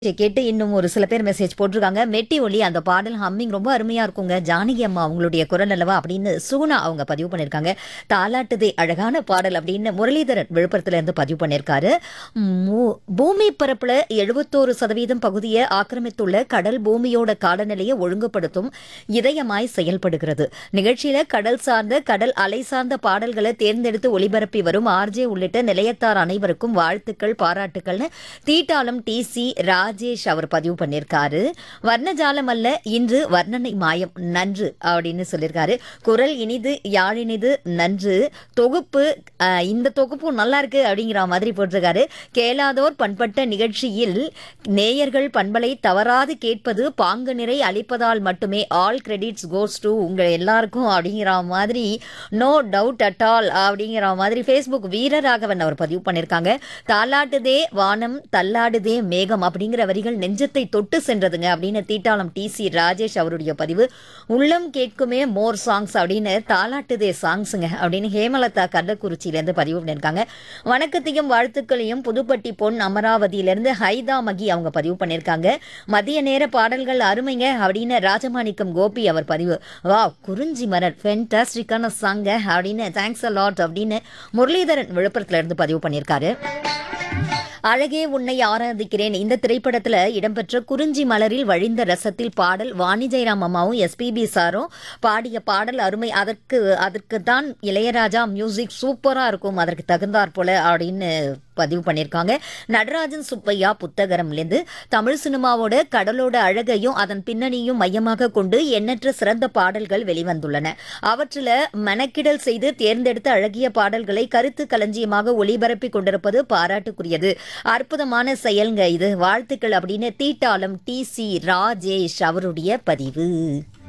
இதை கேட்டு இன்னும் ஒரு சில பேர் மெசேஜ் போட்டிருக்காங்க மெட்டி ஒலி அந்த பாடல் ஹம்மிங் ரொம்ப அருமையா இருக்குங்க ஜானகி அம்மா அவங்களுடைய குரல் அல்லவா அப்படின்னு சுகுணா அவங்க பதிவு பண்ணியிருக்காங்க தாலாட்டுதே அழகான பாடல் அப்படின்னு முரளிதரன் விழுப்புரத்துல இருந்து பதிவு பண்ணியிருக்காரு மூ- பூமி பரப்புல எழுபத்தோரு சதவீதம் பகுதியை ஆக்கிரமித்துள்ள கடல் பூமியோட காலநிலையை ஒழுங்குபடுத்தும் இதயமாய் செயல்படுகிறது நிகழ்ச்சியில கடல் சார்ந்த கடல் அலை சார்ந்த பாடல்களை தேர்ந்தெடுத்து ஒளிபரப்பி வரும் ஆர்ஜே உள்ளிட்ட நிலையத்தார் அனைவருக்கும் வாழ்த்துக்கள் பாராட்டுக்கள்னு தீட்டாளம் டி சி ராஜேஷ் அவர் பதிவு பண்ணியிருக்காரு வர்ணஜாலம் அல்ல இன்று வர்ணனை மாயம் நன்று அப்படின்னு சொல்லியிருக்காரு குரல் இனிது யாழினிது நன்று தொகுப்பு அஹ், இந்த தொகுப்பும் நல்லா இருக்கு அப்படிங்கிற மாதிரி போட்டிருக்காரு கேளாதோர் பண்பட்ட நிகழ்ச்சியில் நேயர்கள் பண்பலை தவறாது கேட்பது பாங்கு நிறை அளிப்பதால் மட்டுமே ஆல் கிரெடிட்ஸ் கோஸ் டு உங்க எல்லாருக்கும் அப்படிங்கிற மாதிரி நோ டவுட் அட் ஆல் அப்படிங்கிற மாதிரி ஃபேஸ்புக் வீரராகவன் அவர் பதிவு பண்ணியிருக்காங்க தாலாட்டுதே வானம் தள்ளாடுதே மேகம் அப்படிங்கிற வரிகள் நெஞ்சத்தை தொட்டு சென்றதுங்க அப்படின்னு தீட்டாளம் டி சி ராஜேஷ் அவருடைய பதிவு உள்ளம் கேட்குமே மோர் சாங்ஸ் அப்படின்னு தாலாட்டுதே சாங்ஸுங்க அப்படின்னு ஹேமலதா கள்ளக்குறிச்சியிலேருந்து பதிவு பண்ணியிருக்காங்க வணக்கத்தையும் வாழ்த்துக்களையும் புதுப்பட்டி பொன் அமராவதியிலேருந்து ஹைதா மகி அவங்க பதிவு பண்ணியிருக்காங்க மதிய நேர பாடல்கள் அருமைங்க அப்படின்னு ராஜமாணிக்கம் கோபி அவர் பதிவு வா குறிஞ்சி மலர் ஃபென்டாஸ்டிக்கான சாங்க அப்படின்னு தேங்க்ஸ் அ லாட் அப்படின்னு முரளிதரன் விழுப்புரத்துல இருந்து பதிவு பண்ணியிருக்காரு அழகே உன்னை ஆராதிக்கிறேன் இந்த திரைப்படத்துல இடம்பெற்ற குறிஞ்சி மலரில் வழிந்த ரசத்தில் பாடல் வாணி ஜெயராம் அம்மாவும் எஸ்பிபி சாரும் பாடிய பாடல் அருமை அதற்கு அதற்கு தான் இளையராஜா மியூசிக் சூப்பரா இருக்கும் அதற்கு தகுந்தாற் போல அப்படின்னு பதிவு பண்ணியிருக்காங்க நடராஜன் சுப்பையா புத்தகரம்லேருந்து தமிழ் சினிமாவோட கடலோட அழகையும் அதன் பின்னணியும் மையமாக கொண்டு எண்ணற்ற சிறந்த பாடல்கள் வெளிவந்துள்ளன அவற்றில் மெனக்கிடல் செய்து தேர்ந்தெடுத்த அழகிய பாடல்களை கருத்து களஞ்சியமாக ஒளிபரப்பி கொண்டிருப்பது பாராட்டுக்குரியது அற்புதமான செயல்ங்க இது வாழ்த்துக்கள் அப்படின்னு தீட்டாளம் டி சி ராஜேஷ் அவருடைய பதிவு